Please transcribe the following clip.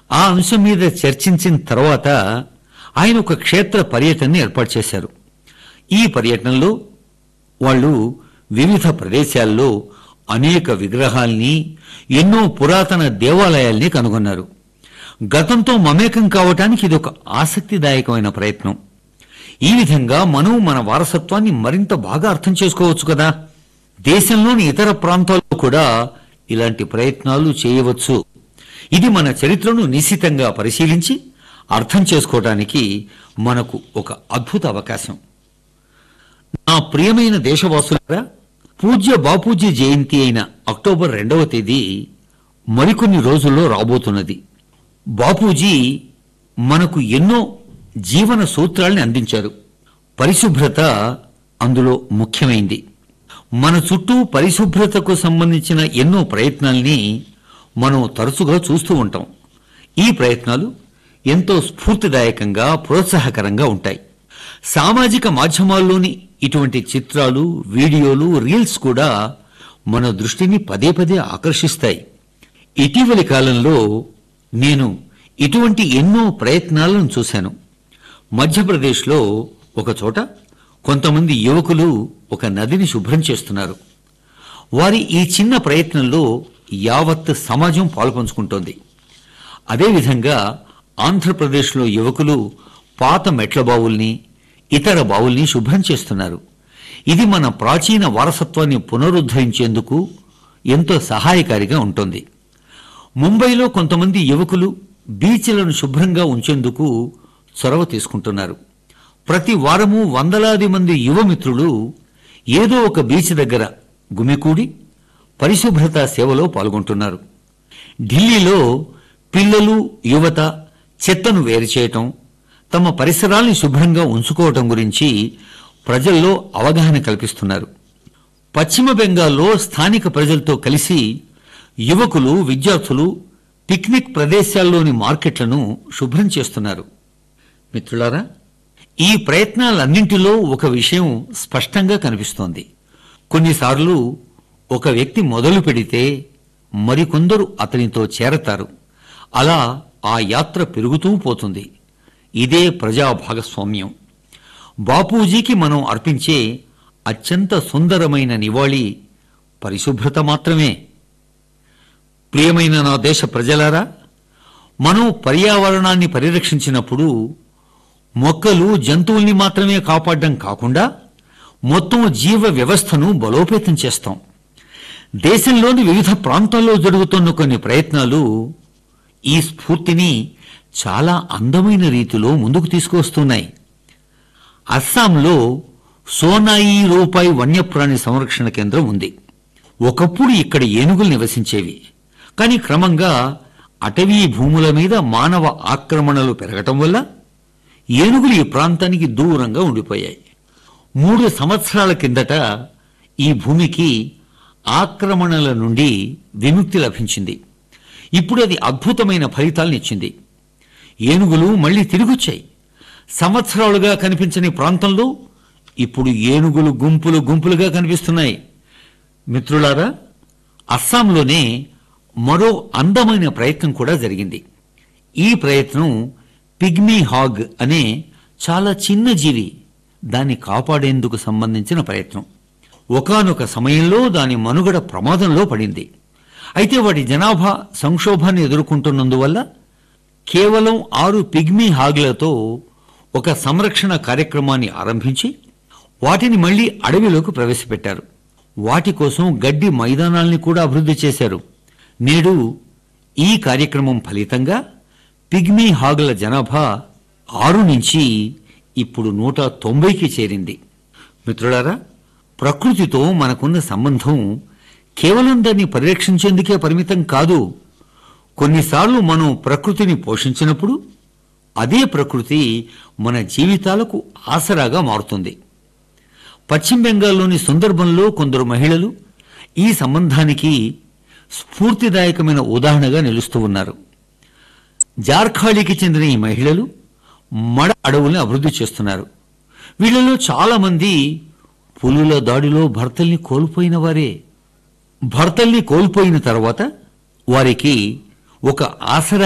ఆ అంశం మీద చర్చించిన తర్వాత ఆయన ఒక క్షేత్ర పర్యటనని ఏర్పాటు చేశారు ఈ పర్యటనలో వాళ్ళు వివిధ ప్రదేశాల్లో అనేక విగ్రహాల్ని ఎన్నో పురాతన దేవాలయాల్ని కనుగొన్నారు గతంతో మమేకం కావటానికి ఇది ఒక ఆసక్తిదాయకమైన ప్రయత్నం ఈ విధంగా మనం మన వారసత్వాన్ని మరింత బాగా అర్థం చేసుకోవచ్చు కదా దేశంలోని ఇతర ప్రాంతాల్లో కూడా ఇలాంటి ప్రయత్నాలు చేయవచ్చు ఇది మన చరిత్రను నిశితంగా పరిశీలించి అర్థం చేసుకోవడానికి మనకు ఒక అద్భుత అవకాశం నా ప్రియమైన దేశవాసులారా పూజ్య బాపూజీ జయంతి అయిన అక్టోబర్ రెండవ తేదీ మరికొన్ని రోజుల్లో రాబోతున్నది బాపూజీ మనకు ఎన్నో జీవన సూత్రాల్ని అందించారు పరిశుభ్రత అందులో ముఖ్యమైంది మన చుట్టూ పరిశుభ్రతకు సంబంధించిన ఎన్నో ప్రయత్నాల్ని మనం తరచుగా చూస్తూ ఉంటాం ఈ ప్రయత్నాలు ఎంతో స్ఫూర్తిదాయకంగా ప్రోత్సాహకరంగా ఉంటాయి సామాజిక మాధ్యమాల్లోని ఇటువంటి చిత్రాలు వీడియోలు రీల్స్ కూడా మన దృష్టిని పదే పదే ఆకర్షిస్తాయి ఇటీవలి కాలంలో నేను ఇటువంటి ఎన్నో ప్రయత్నాలను చూశాను మధ్యప్రదేశ్లో ఒక చోట కొంతమంది యువకులు ఒక నదిని శుభ్రం చేస్తున్నారు వారి ఈ చిన్న ప్రయత్నంలో యావత్ సమాజం పాల్పంచుకుంటోంది అదేవిధంగా ఆంధ్రప్రదేశ్లో యువకులు పాత మెట్ల బావుల్ని ఇతర బావుల్ని శుభ్రం చేస్తున్నారు ఇది మన ప్రాచీన వారసత్వాన్ని పునరుద్ధరించేందుకు ఎంతో సహాయకారిగా ఉంటుంది ముంబైలో కొంతమంది యువకులు బీచ్లను శుభ్రంగా ఉంచేందుకు చొరవ తీసుకుంటున్నారు ప్రతి వారము వందలాది మంది యువ మిత్రులు ఏదో ఒక బీచ్ దగ్గర గుమికూడి పరిశుభ్రత సేవలో పాల్గొంటున్నారు ఢిల్లీలో పిల్లలు యువత చెత్తను వేరు చేయటం తమ పరిసరాల్ని శుభ్రంగా ఉంచుకోవటం గురించి ప్రజల్లో అవగాహన కల్పిస్తున్నారు పశ్చిమ బెంగాల్లో స్థానిక ప్రజలతో కలిసి యువకులు విద్యార్థులు పిక్నిక్ ప్రదేశాల్లోని మార్కెట్లను శుభ్రం చేస్తున్నారు మిత్రులారా ఈ ప్రయత్నాలన్నింటిలో ఒక విషయం స్పష్టంగా కనిపిస్తోంది కొన్నిసార్లు ఒక వ్యక్తి మొదలు పెడితే మరికొందరు అతనితో చేరతారు అలా ఆ యాత్ర పెరుగుతూ పోతుంది ఇదే ప్రజా భాగస్వామ్యం బాపూజీకి మనం అర్పించే అత్యంత సుందరమైన నివాళి పరిశుభ్రత మాత్రమే ప్రియమైన నా దేశ ప్రజలారా మనం పర్యావరణాన్ని పరిరక్షించినప్పుడు మొక్కలు జంతువుల్ని మాత్రమే కాపాడడం కాకుండా మొత్తం జీవ వ్యవస్థను బలోపేతం చేస్తాం దేశంలోని వివిధ ప్రాంతాల్లో జరుగుతున్న కొన్ని ప్రయత్నాలు ఈ స్ఫూర్తిని చాలా అందమైన రీతిలో ముందుకు తీసుకువస్తున్నాయి అస్సాంలో సోనాయి రూపాయి వన్యప్రాణి సంరక్షణ కేంద్రం ఉంది ఒకప్పుడు ఇక్కడ ఏనుగులు నివసించేవి కానీ క్రమంగా అటవీ భూముల మీద మానవ ఆక్రమణలు పెరగటం వల్ల ఏనుగులు ఈ ప్రాంతానికి దూరంగా ఉండిపోయాయి మూడు సంవత్సరాల కిందట ఈ భూమికి ఆక్రమణల నుండి విముక్తి లభించింది ఇప్పుడు అది అద్భుతమైన ఫలితాలనిచ్చింది ఏనుగులు మళ్ళీ తిరిగొచ్చాయి సంవత్సరాలుగా కనిపించని ప్రాంతంలో ఇప్పుడు ఏనుగులు గుంపులు గుంపులుగా కనిపిస్తున్నాయి మిత్రులారా అస్సాంలోనే మరో అందమైన ప్రయత్నం కూడా జరిగింది ఈ ప్రయత్నం పిగ్మీ హాగ్ అనే చాలా చిన్న జీవి దాన్ని కాపాడేందుకు సంబంధించిన ప్రయత్నం ఒకానొక సమయంలో దాని మనుగడ ప్రమాదంలో పడింది అయితే వాటి జనాభా సంక్షోభాన్ని ఎదుర్కొంటున్నందువల్ల కేవలం ఆరు పిగ్మీ హాగ్లతో ఒక సంరక్షణ కార్యక్రమాన్ని ఆరంభించి వాటిని మళ్లీ అడవిలోకి ప్రవేశపెట్టారు వాటి కోసం గడ్డి మైదానాల్ని కూడా అభివృద్ధి చేశారు నేడు ఈ కార్యక్రమం ఫలితంగా పిగ్మీ హాగ్ల జనాభా ఆరు నుంచి ఇప్పుడు నూట తొంభైకి చేరింది మిత్రులారా ప్రకృతితో మనకున్న సంబంధం కేవలం దాన్ని పరిరక్షించేందుకే పరిమితం కాదు కొన్నిసార్లు మనం ప్రకృతిని పోషించినప్పుడు అదే ప్రకృతి మన జీవితాలకు ఆసరాగా మారుతుంది పశ్చిమ బెంగాల్లోని సుందర్బన్లో కొందరు మహిళలు ఈ సంబంధానికి స్ఫూర్తిదాయకమైన ఉదాహరణగా నిలుస్తూ ఉన్నారు జార్ఖాళీకి చెందిన ఈ మహిళలు మడ అడవుల్ని అభివృద్ధి చేస్తున్నారు వీళ్ళలో చాలా మంది పులుల దాడిలో భర్తల్ని కోల్పోయిన వారే భర్తల్ని కోల్పోయిన తర్వాత వారికి ఒక ఆసరా